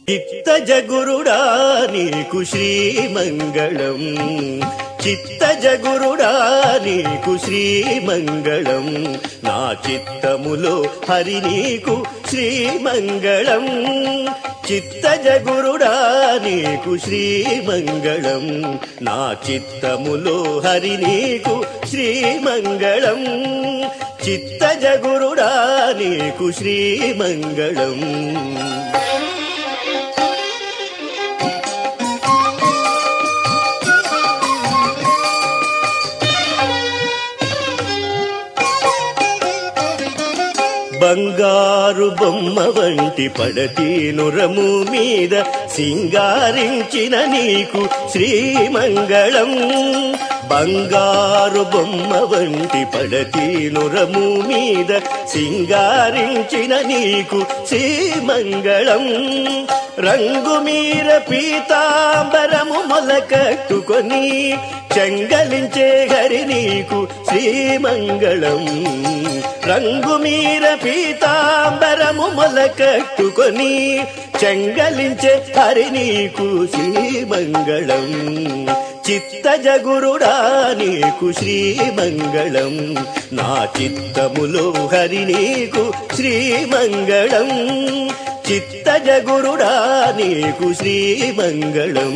చిత్తజ గురుడా నీకు శ్రీమంగళం చిత్తజ గురుడా నీకు శ్రీమంగళం నా చిత్తములో హరి నీకు శ్రీమంగళం చిత్తజ గురుడా నీకు శ్రీమంగళం నా చిత్తములో హరి నీకు శ్రీమంగళం చిత్తజ గురుడా నీకు శ్రీమంగళం బంగారు బొమ్మ వంటి పడతీనురము మీద సింగారించిన నీకు శ్రీమంగళం బంగారు బొమ్మ వంటి పడతీనురము మీద సింగారించిన నీకు శ్రీమంగళం రంగు మీర పీతాంబరము మొలకట్టుకొని చెంగలించే హరి నీకు శ్రీమంగళం రంగు మీర పీతాంబరము మొలకట్టుకొని చెంగలించే హరి నీకు శ్రీమంగళం చిత్తజ గురుడా నీకు శ్రీమంగళం నా చిత్తములో హరి నీకు శ్రీమంగళం చిత్తజ గురుడా నీకు శ్రీమంగళం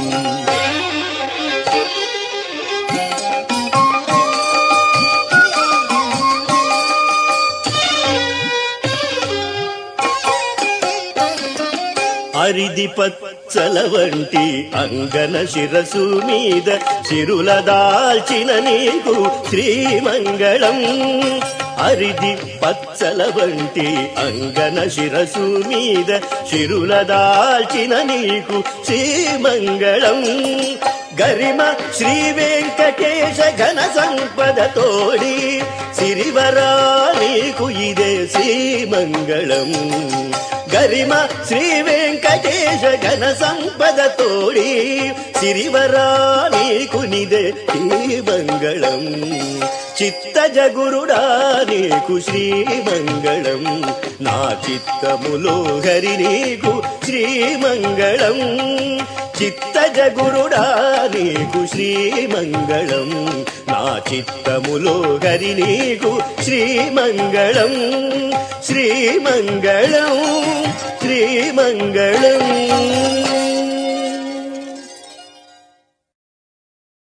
అరిది పచ్చల వంటి అంగన శిరసు మీద చిరుల దాల్చిన నీకు శ్రీమంగళం అరిది పచ్చల వంటి అంగన శిరసు మీద చిరుల దాల్చిన నీకు శ్రీమంగళం గరిమ శ్రీ వెంకటేశ ఘన సంపద తోడి సిరివరా నీకు ఇదే శ్రీమంగళం గరిమ శ్రీ వెంకటేశ ఘన సంపద తోడి సిరివరా నీకు నిదే శ్రీమంగళం చిత్తజ గురుడా నీకు శ్రీమంగళం నా చిత్తములో హరి నీకు శ్రీమంగళం చిత్తజ గురుడా నీకు శ్రీమంగళం నా చిత్తములో హరి నీకు శ్రీమంగళం శ్రీమంగళం శ్రీమంగళం